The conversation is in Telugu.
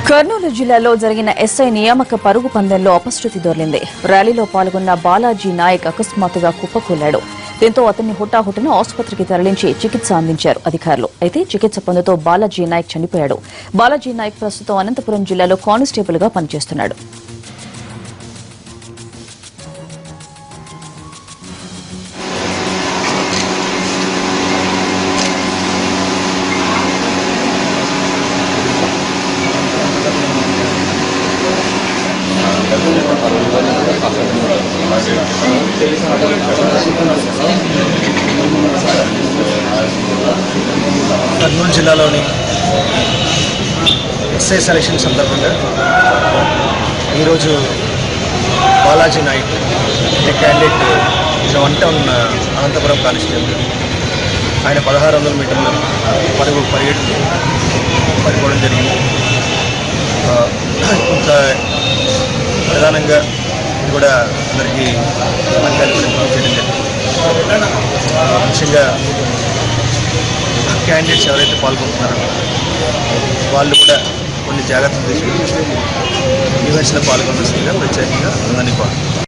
కర్నూలు జిల్లాలో జరిగిన ఎస్ఐ నియామక పరుగు పందెంలో అపశృతి దొర్లింది ర్యాలీలో పాల్గొన్న బాలాజీ నాయక్ అకస్మాత్తుగా కుప్పకూలాడు దీంతో అతన్ని హుటాహుటిన ఆసుపత్రికి తరలించి చికిత్స అందించారు అధికారులు అయితే చికిత్స పొందుతూ బాలాజీ నాయక్ చనిపోయాడు బాలాజీ నాయక్ ప్రస్తుతం అనంతపురం జిల్లాలో కానిస్టేబుల్ గా పనిచేస్తున్నాడు కర్నూలు జిల్లాలోని ఎస్ఐ సెలక్షన్ సందర్భంగా ఈరోజు బాలాజీ నాయక్ అనే candidate one town Anantapuram constable ఆయన పదహారు వందల మీటర్ల పరుగు పరిగెడుతూ పడిపోవడం జరిగింది ఆ, కొంత ప్రధానంగా ఇది కూడా అందరికీ సమాచారం కూడా ఇన్ఫార్మ్ చేయడం జరిగింది ఆ, ముఖ్యంగా క్యాండిడేట్స్ ఎవరైతే పాల్గొంటున్నారో వాళ్ళు కూడా కొన్ని జాగ్రత్తలు తీసుకుని ఈవెంట్స్లో పాల్గొనాల్సిందిగా ప్రత్యేకంగా అందరినీ కోరుతున్నాను